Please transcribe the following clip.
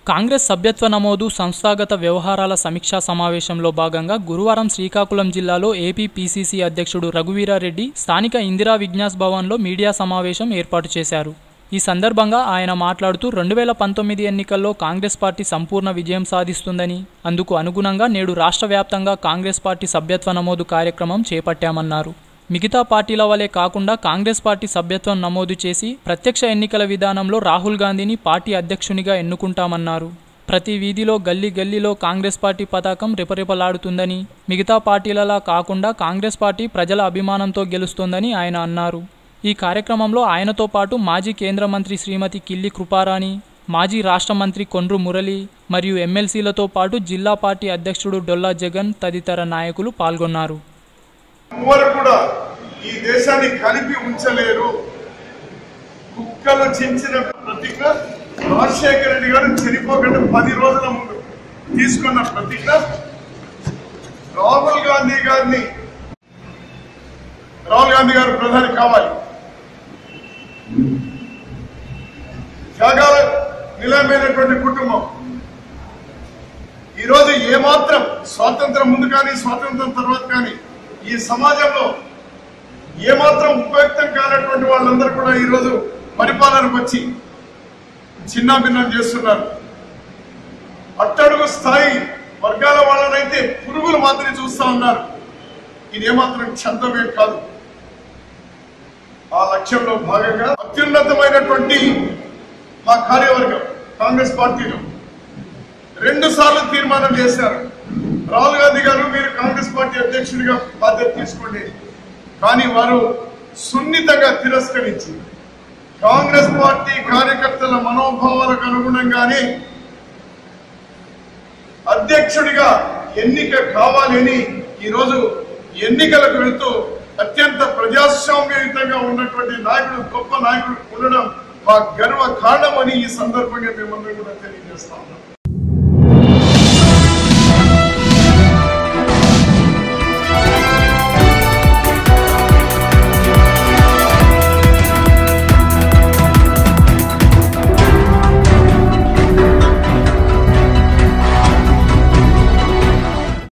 కాంగ్రెస్ సభ్యత్వ నమోదు సంస్థాగత వ్యవహారాల సమీక్షా సమావేశంలో భాగంగా గురువారం శ్రీకాకుళం జిల్లాలో ఏపీ పీసీసీ అధ్యక్షుడు రఘువీరారెడ్డి స్థానిక ఇందిరా విజ్ఞాస్ భవన్లో మీడియా సమావేశం ఏర్పాటు చేశారు ఈ సందర్భంగా ఆయన మాట్లాడుతూ రెండు వేల పంతొమ్మిది ఎన్నికల్లో కాంగ్రెస్ పార్టీ సంపూర్ణ విజయం సాధిస్తుందని అందుకు అనుగుణంగా నేడు రాష్ట్ర వ్యాప్తంగా కాంగ్రెస్ పార్టీ సభ్యత్వ నమోదు కార్యక్రమం చేపట్టామన్నారు మిగతా పార్టీల వలె కాకుండా కాంగ్రెస్ పార్టీ సభ్యత్వం నమోదు చేసి ప్రత్యక్ష ఎన్నికల విధానంలో రాహుల్ గాంధీని పార్టీ అధ్యక్షునిగా ఎన్నుకుంటామన్నారు ప్రతి వీధిలో గల్లీ గల్లీలో కాంగ్రెస్ పార్టీ పతాకం రెపరెపలాడుతుందని మిగతా పార్టీలలా కాకుండా కాంగ్రెస్ పార్టీ ప్రజల అభిమానంతో గెలుస్తోందని ఆయన అన్నారు ఈ కార్యక్రమంలో ఆయనతో పాటు మాజీ కేంద్ర మంత్రి శ్రీమతి కిల్లి కృపారాణి మాజీ రాష్ట్ర మంత్రి కొండ్రు మురళి మరియు ఎమ్మెల్సీలతో పాటు జిల్లా పార్టీ అధ్యక్షుడు డొల్లా జగన్ తదితర నాయకులు పాల్గొన్నారు ఎవరు కూడా ఈ దేశాన్ని కలిపి ఉంచలేరు కుక్కలు చించిన ప్రతిజ్ఞ రాజశేఖర రెడ్డి గారు చనిపోకుండా పది రోజుల ముందు తీసుకున్న ప్రతిజ్ఞ రాహుల్ గాంధీ గారిని రాహుల్ గాంధీ గారు ప్రధాని కావాలి త్యాగాల నిలమైనటువంటి కుటుంబం ఈరోజు ఏమాత్రం స్వాతంత్రం ముందు కానీ స్వాతంత్రం తర్వాత కానీ ఈ సమాజంలో ఏమాత్రం ఉపయుక్తం కానటువంటి వాళ్ళందరూ కూడా ఈరోజు పరిపాలనకు వచ్చి చిన్నాభిన్నం చేస్తున్నారు అట్టడుగు స్థాయి వర్గాల వాళ్ళనైతే పురుగులు మాత్రమే చూస్తా ఉన్నారు ఇది ఏమాత్రం చందమే కాదు ఆ లక్ష్యంలో భాగంగా అత్యున్నతమైనటువంటి మా కార్యవర్గం కాంగ్రెస్ పార్టీలో రెండు సార్లు తీర్మానం చేశారు రాహుల్ గాంధీ గారు మీరు కాంగ్రెస్ పార్టీ అధ్యక్షుడిగా బాధ్యత తీసుకోండి కానీ వారు సున్నితంగా తిరస్కరించి కాంగ్రెస్ పార్టీ కార్యకర్తల మనోభావాలకు అనుగుణంగానే అధ్యక్షుడిగా ఎన్నిక కావాలని ఈరోజు ఎన్నికలకు వెళ్తూ అత్యంత ప్రజాస్వామ్యయుతంగా ఉన్నటువంటి నాయకుడు గొప్ప నాయకుడు ఉండడం మా గర్వ కారణమని ఈ సందర్భంగా మేమందరం కూడా తెలియజేస్తాం